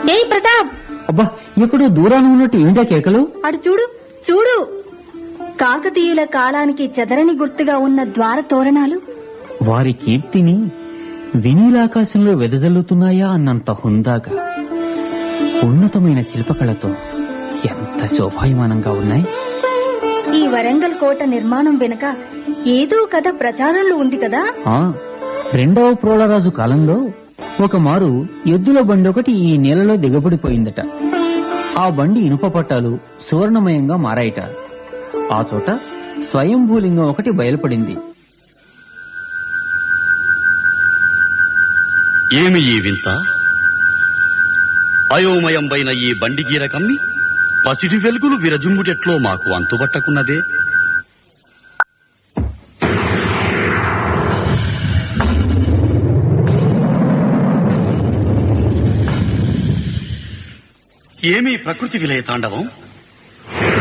ఏయ్ ప్రతాప్ అబ్బా ఎక్కడో దూరాన ఉన్నట్టు ఏంటా కేకలు అటు చూడు చూడు కాకతీయుల కాలానికి చెదరని గుర్తుగా ఉన్న ద్వార తోరణాలు వారి కీర్తిని వినీలాకాశంలో వెదజల్లుతున్నాయా అన్నంత హుందాగా ఉన్నతమైన శిల్పకళతో ఎంత శోభాయమానంగా ఉన్నాయి ఈ వరంగల్ కోట నిర్మాణం వెనుక ఏదో కథ ప్రచారంలో ఉంది కదా ఆ రెండవ ప్రోళరాజు కాలంలో ఒక మారు ఎద్దుల బండి ఒకటి ఈ నేలలో దిగబడిపోయిందట ఆ బండి ఇనుప పట్టాలు సువర్ణమయంగా మారాయిట ఆ చోట స్వయంభూలింగం ఒకటి బయలుపడింది ఏమి ఈ వింత అయోమయంబైన ఈ బండిగీర కమ్మి పసిడి వెలుగులు విరజుమ్ముటెట్లో మాకు అంతుబట్టకున్నదే ఏమి ప్రకృతి విలయ తాండవం